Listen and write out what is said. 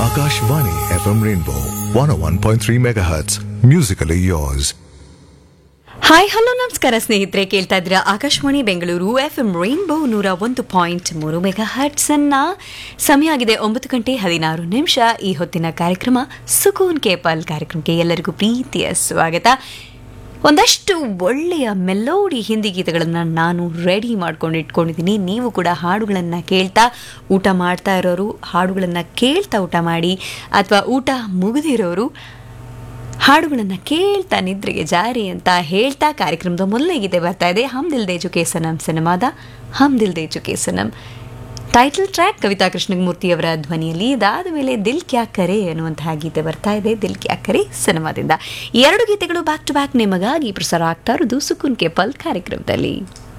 Akashvani FM Rainbow 101.3 MHz. Musically yours. Hi hello ನಮಸ್ಕಾರ ಸ್ನೇಹಿತರೆ ಕೇಳ್ತಾ ಇದ್ದೀರಾ Akashvani Bengaluru F M rainbow ನೂರ ಒಂದು ಪಾಯಿಂಟ್ ಮೂರು ಮೆಗಾ ಹರ್ಟ್ಸ್ ಅನ್ನ ಸಮಯ ಆಗಿದೆ ಒಂಬತ್ತು ಗಂಟೆ ಹದಿನಾರು ನಿಮಿಷ ಈ ಹೊತ್ತಿನ ಕಾರ್ಯಕ್ರಮ ಸುಕೂನ್ ಕೇಪಲ್ ಕಾರ್ಯಕ್ರಮಕ್ಕೆ ಎಲ್ಲರಿಗೂ ಪ್ರೀತಿಯ ಸ್ವಾಗತ ಒಂದಷ್ಟು ಒಳ್ಳೆಯ ಮೆಲೋಡಿ ಹಿಂದಿ ಗೀತೆಗಳನ್ನು ನಾನು ರೆಡಿ ಮಾಡ್ಕೊಂಡು ಇಟ್ಕೊಂಡಿದ್ದೀನಿ ನೀವು ಕೂಡ ಹಾಡುಗಳನ್ನು ಕೇಳ್ತಾ ಊಟ ಮಾಡ್ತಾ ಇರೋರು ಹಾಡುಗಳನ್ನು ಕೇಳ್ತಾ ಊಟ ಮಾಡಿ ಅಥವಾ ಊಟ ಮುಗಿದಿರೋರು ಹಾಡುಗಳನ್ನು ಕೇಳ್ತಾ ನಿದ್ರೆಗೆ ಜಾರಿ ಅಂತ ಹೇಳ್ತಾ ಕಾರ್ಯಕ್ರಮದ ಮೊದಲನೇ ಗೀತೆ ಬರ್ತಾ ಇದೆ ಹಮ್ ದಿಲ್ ದೇ ಜುಕೆ ಸನಂ ಸಿನಿಮಾದ ಹಮ್ ದಿಲ್ ದೇ ಜುಕೆ ಸನಂ ಟೈಟಲ್ ಟ್ರ್ಯಾಕ್ ಕವಿತಾ ಕೃಷ್ಣಮೂರ್ತಿಯವರ ಧ್ವನಿಯಲ್ಲಿ ಇದಾದ ಮೇಲೆ ದಿಲ್ ಕ್ಯಾ ಕರೆ ಅನ್ನುವಂತಹ ಗೀತೆ ಬರ್ತಾ ಇದೆ ದಿಲ್ ಕ್ಯಾ ಕರೆ ಸಿನಿಮಾದಿಂದ ಈ ಎರಡು ಗೀತೆಗಳು ಬ್ಯಾಕ್ ಟು ಬ್ಯಾಕ್ ನಿಮಗಾಗಿ ಪ್ರಸಾರ ಆಗ್ತಾ ಇರೋದು ಸುಕುನ್ ಕೇಪಲ್ ಕಾರ್ಯಕ್ರಮದಲ್ಲಿ